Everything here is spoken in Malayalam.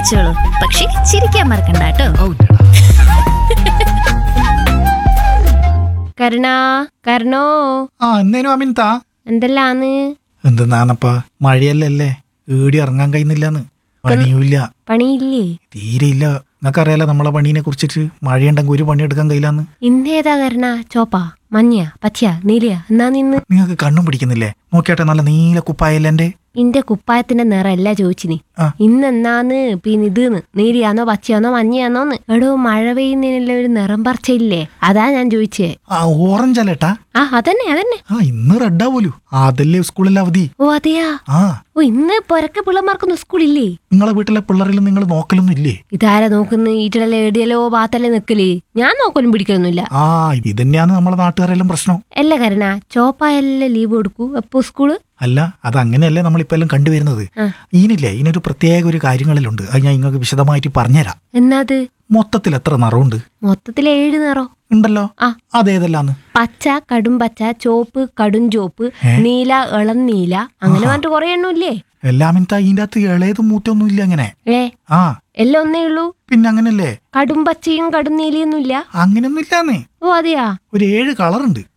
കഴിച്ചോളൂ പക്ഷെ ചിരിക്കാൻ മറക്കണ്ട കേട്ടോ കരുണാ കരുണോ ആ എന്തേനും അമിൻതാ എന്തെല്ലാന്ന് എന്തെന്നാണപ്പാ മഴയല്ലല്ലേ ഏടി ഇറങ്ങാൻ കഴിയുന്നില്ലാന്ന് പണിയുമില്ല പണിയില്ലേ തീരെയില്ല നിങ്ങൾക്കറിയാലോ നമ്മളെ പണീനെ കുറിച്ചിട്ട് മഴയുണ്ടെങ്കിൽ ഒരു പണിയെടുക്കാൻ കഴിയില്ലാന്ന് ഇന്നേതാ കരുണ ചോപ്പാ മഞ്ഞ പച്ചയാ നീലയാ എന്നാ നിന്ന് നിങ്ങൾക്ക് കണ്ണും പിടിക്കുന്നില്ലേ നോക്കിയാട്ടെ നല്ല നീല കുപ്പായല്ലേ എന്റെ ഇന്റെ കുപ്പായത്തിന്റെ നിറല്ല ചോദിച്ചിനി ആ. ഇന്നെന്നാന്ന് പിന്നെ ഇതെന്ന് നീലിയാന്നോ പച്ചയാന്നോ മഞ്ഞയാന്നോന്ന് എടോ മഴ പെയ്യുന്നതിനുള്ള ഒരു നിറം പറിച്ചില്ലേ അതാ ഞാൻ ചോദിച്ചേ ആ ഓറഞ്ച് അല്ലേട്ടാ ആ അതന്നെ അതന്നെ ആ ഇന്ന് റെഡാ പോലും അതല്ലേ സ്കൂളിൽ അവധി ഓ അതെയാ ആ ഓ ഇന്ന് പൊരക്കെ പിള്ളമാർക്കൊന്നും സ്കൂളില്ലേ നിങ്ങളെ വീട്ടിലെ പിള്ളേരിലും നിങ്ങൾ നോക്കലൊന്നും ഇല്ലേ ഇതാരാ നോക്കുന്ന ഈറ്റലല്ലേ എടിയലോ ഭാത്തല്ലേ നിക്കല് ഞാൻ നോക്കലും പിടിക്കലൊന്നുമില്ല ആ ഇതന്നെയാണ് നമ്മളെ നാട്ടുകാരെല്ലാം പ്രശ്നം അല്ല കരണ ചോപ്പായല്ലേ ലീവ് കൊടുക്കൂ എപ്പോ സ്കൂള് അല്ല അത് അങ്ങനെയല്ലേ നമ്മളിപ്പോ എല്ലാം കണ്ടുവരുന്നത് ആ. ഈനില്ലേ ഇതിനൊരു പ്രത്യേക ഒരു കാര്യങ്ങളിലുണ്ട് അത് ഞാൻ നിങ്ങൾക്ക് വിശദമായിട്ട് പറഞ്ഞുതരാം എന്നാത് മൊത്തത്തിൽ എത്ര നിറമുണ്ട് മൊത്തത്തിൽ ഏഴ് നിറോ ഉണ്ടല്ലോ ആ. അതേതെല്ലാന്ന് പച്ച കടും പച്ച ചോപ്പ് കടും ചോപ്പ് ഏ? നീല ഇളം നീല അങ്ങനെ പറഞ്ഞിട്ട് കുറെ എണ്ണമില്ലേ എല്ലാം ഇന്നത്തെ അതിൻ്റെ അകത്ത് ഇളയതും മൂറ്റൊന്നും ഇല്ല അങ്ങനെ ഏ ആ എല്ലാം ഒന്നേ ഉള്ളൂ പിന്നെ അങ്ങനല്ലേ കടും പച്ചയും കടും നീലയൊന്നും ഇല്ല അങ്ങനെയൊന്നും ഇല്ലാന്നേ ഓ അതെയാ ഒരു ഏഴ് കളറുണ്ട്